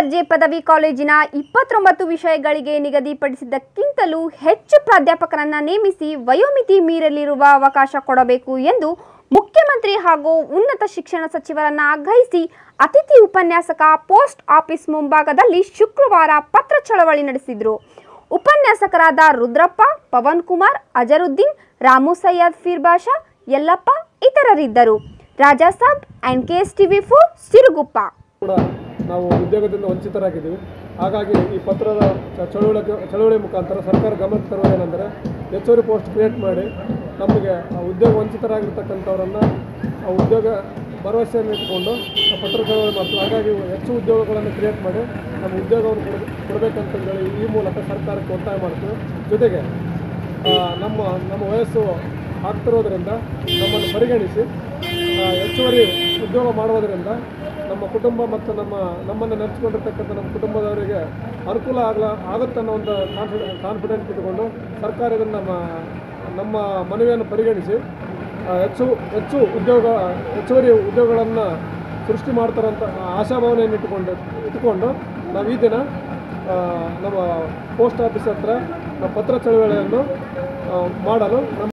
ದರ್ಜೆ ಪದವಿ ಕಾಲೇಜಿನ ಇಪ್ಪತ್ತೊಂಬತ್ತು ವಿಷಯಗಳಿಗೆ ನಿಗದಿಪಡಿಸಿದ್ದಕ್ಕಿಂತಲೂ ಹೆಚ್ಚು ಪ್ರಾಧ್ಯಾಪಕರನ್ನ ನೇಮಿಸಿ ವಯೋಮಿತಿ ಮೀರಲಿರುವ ಅವಕಾಶ ಕೊಡಬೇಕು ಎಂದು ಮುಖ್ಯಮಂತ್ರಿ ಹಾಗೂ ಉನ್ನತ ಶಿಕ್ಷಣ ಸಚಿವರನ್ನ ಆಗ್ರಹಿಸಿ ಅತಿಥಿ ಉಪನ್ಯಾಸಕ ಪೋಸ್ಟ್ ಆಫೀಸ್ ಮುಂಭಾಗದಲ್ಲಿ ಶುಕ್ರವಾರ ಪತ್ರ ಚಳವಳಿ ನಡೆಸಿದರು ಉಪನ್ಯಾಸಕರಾದ ರುದ್ರಪ್ಪ ಪವನ್ ಕುಮಾರ್ ಅಜರುದ್ದೀನ್ ರಾಮು ಸಯ್ಯದ್ ಫಿರ್ಬಾಷಾ ಯಲ್ಲಪ್ಪ ಇತರರಿದ್ದರು Raja Sab and K S TV four Siruguppa ಕೂಡ ನಾವು ಉದ್ಯೋಗದಿಂದ ವಂಚಿತರಾಗಿದ್ದೀವಿ ಹಾಗಾಗಿ ಈ ಪತ್ರದ ಚ- ಚಳುವಳಿ ಚಳುವಳಿ ಮುಖಾಂತರ ಸರ್ಕಾರ ಗಮನಕ್ಕೆ ತರುವುದೇನೆಂದರೆ ಹೆಚ್ಚುವರಿ ಪೋಸ್ಟ್ ಕ್ರಿಯೇಟ್ ಮಾಡಿ ನಮಗೆ ಆ ಉದ್ಯೋಗ ವಂಚಿತರಾಗಿರ್ತಕ್ಕಂಥವರನ್ನು ಆ ಉದ್ಯೋಗ ಭರವಸೆಯನ್ನು ಇಟ್ಟುಕೊಂಡು ಆ ಪತ್ರ ಚಳವಳಿ ಮಾಡ್ತೀವಿ ಹಾಗಾಗಿ ಹೆಚ್ಚು ಉದ್ಯೋಗಗಳನ್ನು ಕ್ರಿಯೇಟ್ ಮಾಡಿ ನಮ್ಮ ಉದ್ಯೋಗವನ್ನು ಕೊಡ ಕೊಡಬೇಕಂತಂದೇಳಿ ಈ ಮೂಲಕ ಸರ್ಕಾರಕ್ಕೆ ಒತ್ತಾಯ ಮಾಡ್ತೀವಿ ಜೊತೆಗೆ ಆ, ನಮ್ಮ ನಮ್ಮ ವಯಸ್ಸು ಆಗ್ತಿರೋದ್ರಿಂದ ನಮ್ಮನ್ನು ಪರಿಗಣಿಸಿ ಆ, ಹೆಚ್ಚುವರಿ ಉದ್ಯೋಗ ಮಾಡುವುದರಿಂದ ನಮ್ಮ ಕುಟುಂಬ ಮತ್ತು ನಮ್ಮ ನಮ್ಮನ್ನು ನೆನೆಸ್ಕೊಂಡಿರ್ತಕ್ಕಂಥ ನಮ್ಮ ಕುಟುಂಬದವರಿಗೆ ಅನುಕೂಲ ಆಗಲ ಆಗುತ್ತೆ ಅನ್ನೋ ಒಂದು ಕಾನ್ಫಿಡೆ ಕಾನ್ಫಿಡೆಂಟ್ ಇಟ್ಟುಕೊಂಡು ಸರ್ಕಾರ ಇದನ್ನು ನಮ್ಮ ನಮ್ಮ ಮನವಿಯನ್ನು ಪರಿಗಣಿಸಿ ಆ, ಹೆಚ್ಚು ಹೆಚ್ಚು ಉದ್ಯೋಗ ಹೆಚ್ಚುವರಿ ಉದ್ಯೋಗಗಳನ್ನು ಸೃಷ್ಟಿ ಮಾಡ್ತಾರಂತ ಆಶಾಭಾವನೆಯನ್ನು ಇಟ್ಟುಕೊಂಡು ಇಟ್ಟುಕೊಂಡು ನಾವು ಈ ದಿನ ಆ, ನಮ್ಮ ಪೋಸ್ಟ್ ಆಫೀಸ್ ಹತ್ರ ನಾವು ಪತ್ರ ಚಳವಳಿಯನ್ನು ಆ, ಮಾಡಲು ನಮ್ಮ